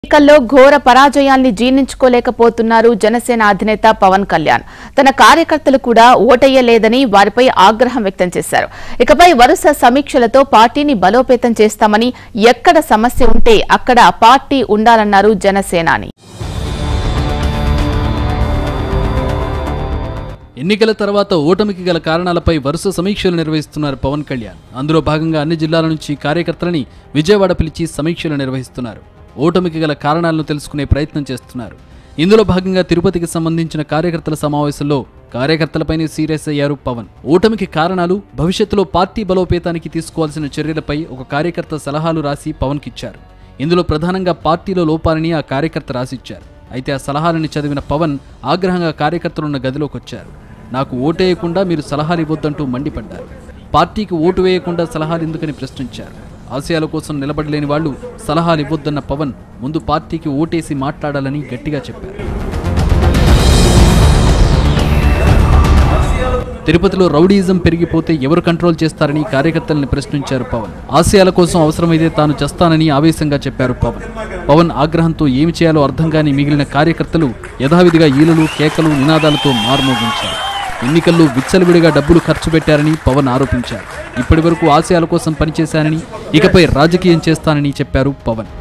ఎన్నికల్లో ఘోర పరాజయాల్ని జీర్ణించుకోలేకపోతున్నారు జనసేన అధినేత పవన్ కళ్యాణ్ తన కార్యకర్తలు కూడా ఓటయ్యలేదని వారిపై ఆగ్రహం వ్యక్తం చేశారు ఇకపై వరుస సమీక్షలతో పార్టీని బలోపేతం చేస్తామని ఎక్కడ సమస్య ఉంటే అక్కడ పార్టీ ఉండాలన్నారు జనసేనాని ఎన్నికల తర్వాత ఓటమికి గల కారణాలపై వరుస సమీక్షలు నిర్వహిస్తున్నారు పవన్ కళ్యాణ్ అందులో భాగంగా అన్ని జిల్లాల నుంచి కార్యకర్తలని విజయవాడ పిలిచి సమీక్షలు నిర్వహిస్తున్నారు ఓటమికి గల కారణాలను తెలుసుకునే ప్రయత్నం చేస్తున్నారు ఇందులో భాగంగా తిరుపతికి సంబంధించిన కార్యకర్తల సమావేశంలో కార్యకర్తలపైనే సీరియస్ అయ్యారు పవన్ ఓటమికి కారణాలు భవిష్యత్తులో పార్టీ బలోపేతానికి తీసుకోవాల్సిన చర్యలపై ఒక కార్యకర్త సలహాలు రాసి పవన్కిచ్చారు ఇందులో ప్రధానంగా పార్టీలో లోపాలని ఆ కార్యకర్త రాసిచ్చారు అయితే ఆ సలహాలని చదివిన పవన్ ఆగ్రహంగా కార్యకర్తలున్న గదిలోకి వచ్చారు నాకు ఓటేయకుండా మీరు సలహాలు ఇవ్వొద్దంటూ మండిపడ్డారు పార్టీకి ఓటు వేయకుండా సలహాలు ఎందుకని ప్రశ్నించారు ఆశయాల కోసం నిలబడలేని వాళ్ళు సలహాలు ఇవ్వొద్దన్న పవన్ ముందు పార్టీకి ఓటేసి మాట్లాడాలని గట్టిగా చెప్పారు తిరుపతిలో రౌడీయిజం పెరిగిపోతే ఎవరు కంట్రోల్ చేస్తారని కార్యకర్తల్ని ప్రశ్నించారు పవన్ ఆశయాల కోసం అవసరమైతే తాను చేస్తానని ఆవేశంగా చెప్పారు పవన్ పవన్ ఆగ్రహంతో ఏమి చేయాలో అర్థం కాని మిగిలిన కార్యకర్తలు యథావిధిగా ఈలలు కేకలు నినాదాలతో మార్మోగించారు ఎన్నికల్లో విచ్చలవిడిగా డబ్బులు ఖర్చు పెట్టారని పవన్ ఆరోపించారు ఇప్పటి వరకు ఆశయాల కోసం పనిచేశానని ఇకపై రాజకీయం చేస్తానని చెప్పారు పవన్